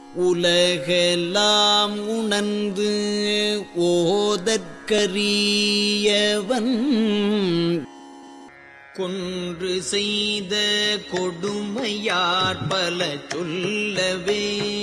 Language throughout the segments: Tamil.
உலகெல்லாம் உணர்ந்து ஓதற்கரியவன் கொன்று செய்த கொடுமையார் பல சொல்லவே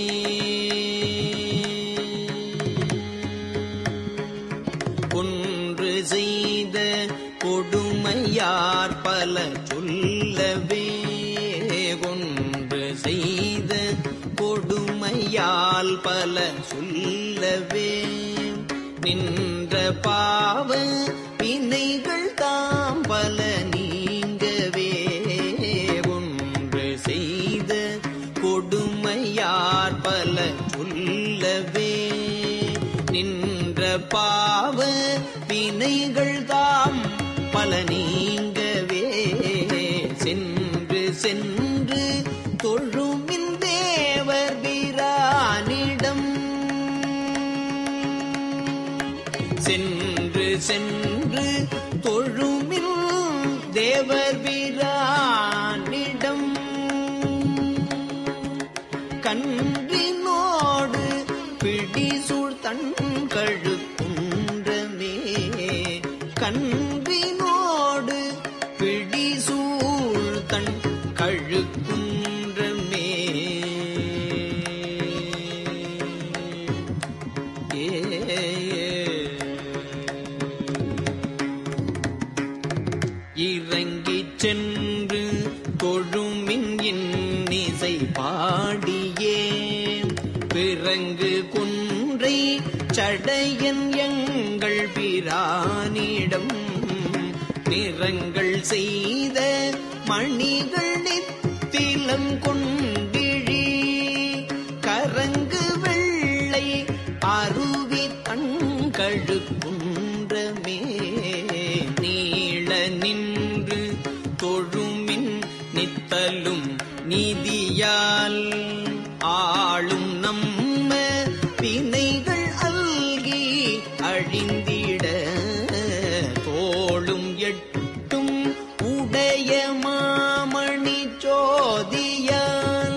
கொன்று செய்த கொடுமையார் பல சொல்லவே கொன்று செய்த கொடுமையால் பல சொல்லவே நின்ற பாவ வினைகள் தாம் பல நீங்கவே ஒன்று செய்த கொடுமையார் பல சொல்லவே நின்ற பாவ வினைகள் தாம் பல நீங்கவே சென்று சென்று தொழுமின் தேவர் வீரானிடம் சென்று சென்று தொழுமின் தேவர் வீரானிடம் கன்றினோடு பிடிசூழ் தன் கழுக்குன்றமே கன்றினோடு பிடிசூழ் தன் கழுக்குன்றமே இறங்கிச் சென்று தொழுமின் இன்னிசை பாடியே பிறங்கு குன்றை சடையன் எங்கள் பிரானிடம் நிறங்கள் செய்த மணிகள் நித்திலம் கொண்டிழி கரங்கு வெள்ளை அருவி தங்கழு குன்றமே நீள நின்று தொழுமின் நித்தலும் நீதியால் ஆளும் நம்ம வினைகள் அல்கி அழிந்திட தோளும் எட்டும் உடைய மாமணி சோதியால்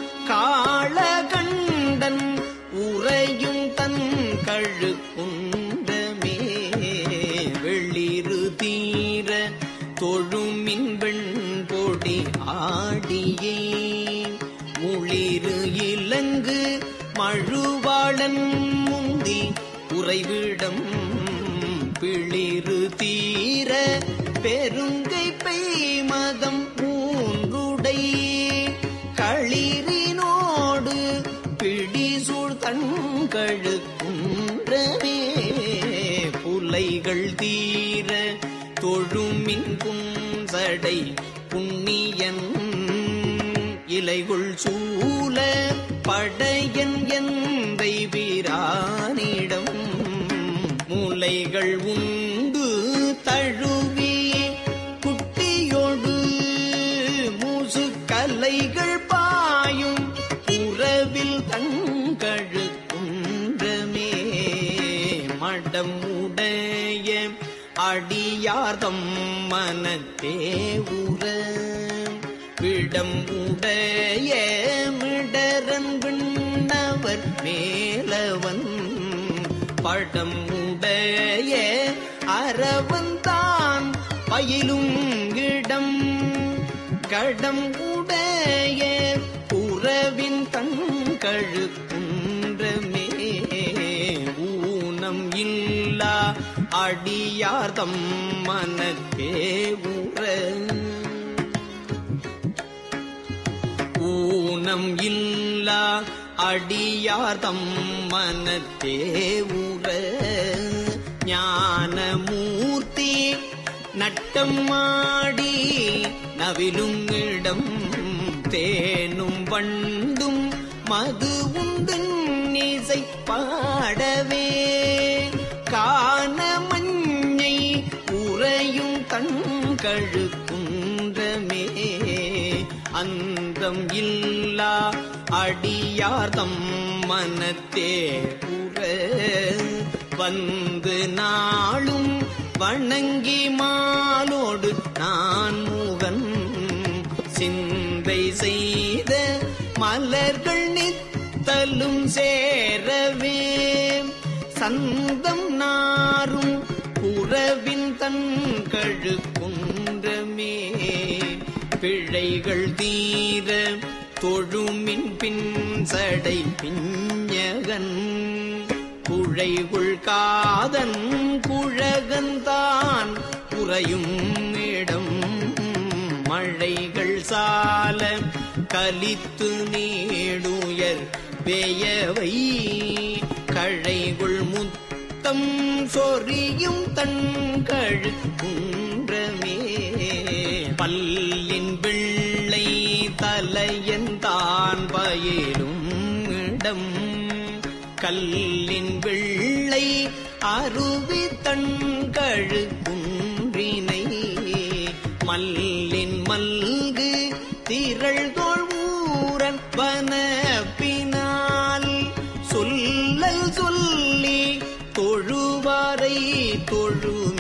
காளகண்டன் உறையும் தன் கழுக்குண்டமே வெளிரு தீர தொழுமின் வெண் பொடி ஆடியே முளிரு இலங்கு மழுவாளன் முந்தி உறைவிடம் பிளிரு தீர பெருங்கை பெய் மதம் மூன்றுடை களிரினோடு பிடிசூழ் தன்கழு குன்றமே புலைகள் தீர தொழுமின் புன்சடை புண்ணியன் இலைகுள் சூல படையன் எந்தை வீரானிடம் மூலைகள் உண்டு தழுவி குட்டியோடு மூசு கலைகள் பாயும் உறவில் தங்கழு குன்றமே மடம் உடைய அடியார்தம் மனத்தே உற விடம் உடைய மிடரன் விண்ணவர் மேலவன் படம் உடைய அரவன் தான் பயிலும் இடம் கடம் உடைய உறவின் தங்கழு குன்றமே ஊனம் இல்லா அடியார்தம் மனத்தே உற ஊனம் இல்லா அடியார்தம் மனத்தே உற ஞானமூர்த்தி நட்டம் ஆடி நவிலும் இடம் தேனும் வண்டும் மது உண்டு இசை பாடவே காண மஞ்சை உறையும் தங்கழு குன்றமே அந்தம் இல்லா அடியார்தம் மனத்தே உற வந்து நாளும் வணங்கி மாலோடு நான் முகன் சிந்தை செய்த மலர்கள் நித்தலும் உடலும் சேரவே சந்தம் நாரும் புறவின் தன் கழுக்குன்றமே பிழைகள் தீர தொழுமின் பின் சடை பிஞ்சகன் குழைகுள் காதன் குழகந்தான் குறையும் இடம் மழைகள் சால கலித்து நீடுயர் பெயவை கழைகுள் முத்தம் சொரியும் தன்கழு குன்றமே பல்லின் பிள்ளை தலையந்தான் பயிலும் இடம் கல்லின் வெள்ளை அருவி தன்கழு குன்றினை மல்லின் மல்கு திரள் தோழ்வூரன் வனப்பினால் சொல்லல் சொல்லி தொழுவாரை தொழு